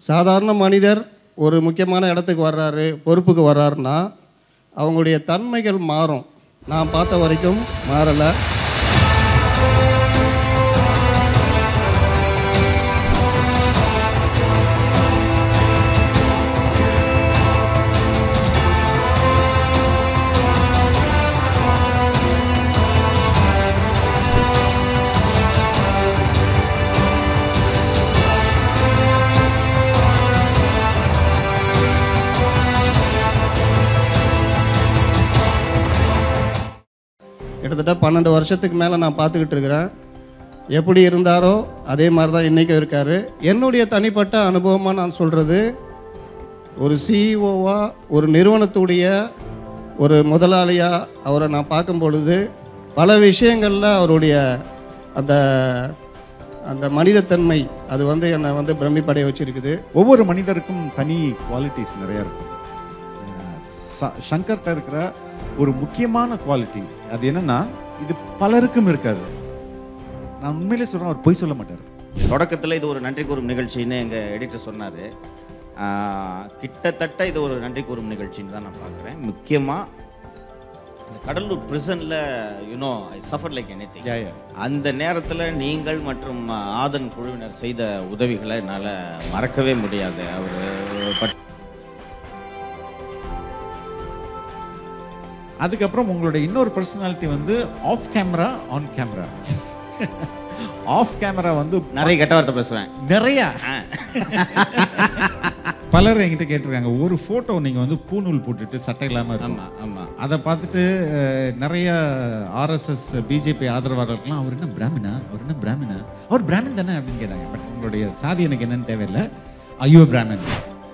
சாதாரண மனிதர் ஒரு முக்கியமான இடத்துக்கு வர்றாரு பொறுப்புக்கு வர்றாருன்னா அவங்களுடைய தன்மைகள் மாறும் நான் பார்த்த வரைக்கும் மாறலை கிட்டத்தட்ட பன்னெண்டு வருஷத்துக்கு மேலே நான் பார்த்துக்கிட்டு இருக்கிறேன் எப்படி இருந்தாரோ அதே மாதிரி தான் இன்றைக்கும் இருக்கார் என்னுடைய தனிப்பட்ட அனுபவமாக நான் சொல்கிறது ஒரு சிஇஓவாக ஒரு நிறுவனத்துடைய ஒரு முதலாளியாக அவரை நான் பார்க்கும் பொழுது பல விஷயங்களில் அவருடைய அந்த அந்த மனிதத்தன்மை அது வந்து என்னை வந்து பிரமிப்படைய வச்சிருக்குது ஒவ்வொரு மனிதருக்கும் தனி குவாலிட்டிஸ் நிறைய இருக்கும் அஹ் ச- சங்கர்ட்ட இருக்கிற ஒரு முக்கியமான குவாலிட்டி அது என்னன்னா இது பலருக்கும் இருக்காது நான் உண்மையிலே சொல்றேன் அவர் பொய் சொல்ல மாட்டார் தொடக்கத்தில் இது ஒரு நன்றி கூறும் நிகழ்ச்சின்னு எங்கள் எடிட்டர் சொன்னார் கிட்டத்தட்ட இது ஒரு நன்றி கூறும் நிகழ்ச்சின்னு தான் நான் பார்க்குறேன் முக்கியமாக இந்த கடலூர் ப்ரிசனில் you know I suffer like any Yeah, yeah. அந்த நேரத்தில் நீங்கள் மற்றும் ஆதன் குழுவினர் செய்த உதவிகளை என்னால் மறக்கவே முடியாது அவர் பட் அதுக்கப்புறம் உங்களுடைய இன்னொரு பர்சனாலிட்டி வந்து off camera on camera off camera வந்து நிறைய கெட்ட வார்த்தை பேசுவேன் நிறைய பலர் என்கிட்ட கேட்டிருக்காங்க ஒரு போட்டோ நீங்க வந்து பூநூல் போட்டுட்டு சட்டை இல்லாம இருக்கும் ஆமாம் ஆமாம் அதை பார்த்துட்டு அஹ், நிறைய ஆர்எஸ்எஸ் பிஜேபி ஆதரவாளர்கள்லாம் அவர் என்ன பிராமினா அவர் என்ன பிராமினா அவர் பிராமின் தானே அப்படின்னு கேட்டாங்க பட் உங்களுடைய சாதி எனக்கு என்னன்னு தேவையில்லை ஐயோ பிராமின்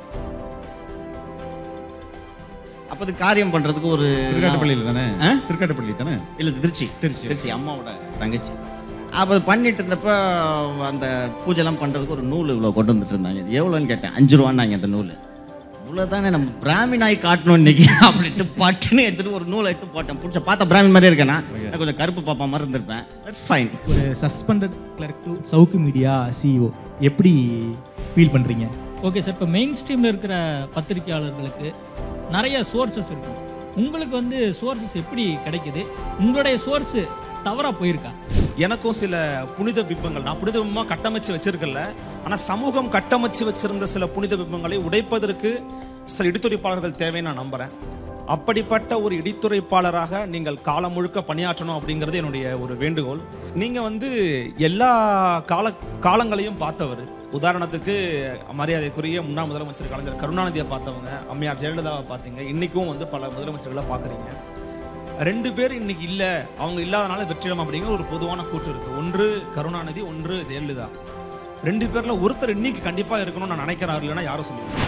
அப்போ அது காரியம் பண்ணுறதுக்கு ஒரு திருக்காட்டுப்பள்ளியில் தானே ஆ? திருக்காட்டுப்பள்ளி தானே இல்லை திருச்சி திருச்சி. திருச்சி அம்மாவோட தங்கச்சி அப்போ அது பண்ணிட்டு இருந்தப்ப அந்த பூஜைலாம் பண்ணுறதுக்கு ஒரு நூல் இவ்வளோ கொண்டு வந்துட்டு இருந்தாங்க இது எவ்வளோன்னு கேட்டேன் அஞ்சு ரூபான்னாங்க அந்த நூல் இவ்வளோ தானே நம்ம பிராமினாய் காட்டணும் இன்னைக்கு அப்படின்ட்டு பட்டுன்னு எடுத்துட்டு ஒரு நூலை எடுத்து போட்டேன் பிடிச்ச பார்த்தா பிராமின் மாதிரியே இருக்கேனா நான் கொஞ்சம் கருப்பு பாப்பா மாதிரி இருந்திருப்பேன் தட்ஸ் ஃபைன் ஒரு suspended clerk to Savukku media CEO எப்படி ஃபீல் பண்ணுறீங்க ஓகே சார் இப்போ மெயின் ஸ்ட்ரீமில் இருக்கிற பத்திரிக்கையாளர்களுக்கு நிறைய சோர்சஸ் இருக்கும் உங்களுக்கு வந்து சோர்சஸ் எப்படி கிடைக்குது உங்களுடைய சோர்ஸு தவறாக போயிருக்கா எனக்கும் சில புனித பிம்பங்கள் நான் புனித பிம்பமாக கட்டமைச்சு வச்சிருக்கல ஆனால் சமூகம் கட்டமைச்சு வச்சிருந்த சில புனித பிம்பங்களை உடைப்பதற்கு சில இடித்துரைப்பாளர்கள் தேவைன்னு நான் நம்புறேன் அப்படிப்பட்ட ஒரு இடித்துரைப்பாளராக நீங்கள் காலம் முழுக்க பணியாற்றணும் அப்படிங்கிறது என்னுடைய ஒரு வேண்டுகோள் நீங்கள் வந்து எல்லா கால காலங்களையும் பார்த்தவர் உதாரணத்துக்கு மரியாதைக்குரிய முன்னாள் முதலமைச்சர் கலைஞர் கருணாநிதியை பார்த்தவங்க அம்மையார் ஜெயலலிதாவை பார்த்தீங்க இன்னைக்கும் வந்து பல முதலமைச்சர்களை பார்க்குறீங்க ரெண்டு பேர் இன்னைக்கு இல்ல அவங்க இல்லாதனால வெற்றிடம் அப்படிங்கிற ஒரு பொதுவான கூற்று இருக்கு ஒன்று கருணாநிதி ஒன்று ஜெயலலிதா ரெண்டு பேர்ல ஒருத்தர் இன்னைக்கு கண்டிப்பா இருக்கணும்னு நான் நினைக்கிறேன் இல்லைன்னா யாரும் சொல்லுவாங்க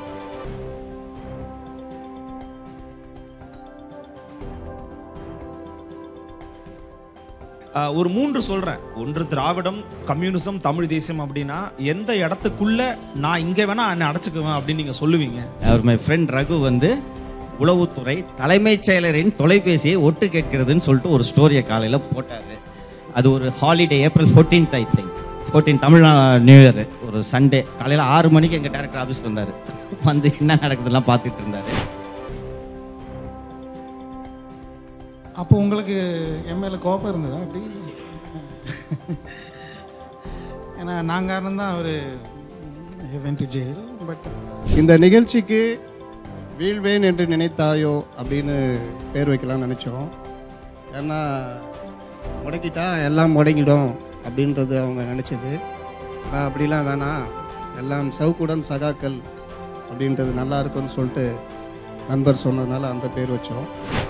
ஆஹ் ஒரு மூன்று சொல்றேன் ஒன்று திராவிடம் கம்யூனிசம் தமிழ் தேசியம் அப்படின்னா எந்த இடத்துக்குள்ள நான் இங்க வேணா என்னை அடைச்சுக்குவேன் அப்படின்னு நீங்க சொல்லுவீங்க அவர் மை ஃப்ரெண்ட் ரகு வந்து உளவுத்துறை தலைமைச் செயலரின் தொலைபேசியை ஒட்டு கேட்கிறதுன்னு சொல்லிட்டு ஒரு ஸ்டோரியை காலையில் போட்டார் அது ஒரு holiday April fourteenth I think fourteen Tamil new year ஒரு சண்டே காலையில் ஆறு மணிக்கு எங்கள் டேரக்டர் ஆஃபீஸ்க்கு வந்தார் வந்து என்ன நடக்குதுலாம் பார்த்துட்டு இருந்தார் அப்போ உங்களுக்கு என் மேலே கோபம் இருந்ததா அப்படி ஏன்னா நான் காரணம் தான் அவர் வென் டு ஜெயில் பட் இந்த நிகழ்ச்சிக்கு வீழ்வேன் என்று நினைத்தாயோ அப்படின்னு பேர் வைக்கலாம்னு நினச்சோம் ஏன்னா முடக்கிட்டா எல்லாம் முடங்கிடும் அப்படின்றது அவங்க நினச்சது ஆனால் அப்படிலாம் வேணாம் எல்லாம் சவுக்குடன் சகாக்கள் அப்படின்றது நல்லா இருக்கும்னு சொல்லிட்டு நண்பர் சொன்னதுனால அந்த பேர் வச்சோம்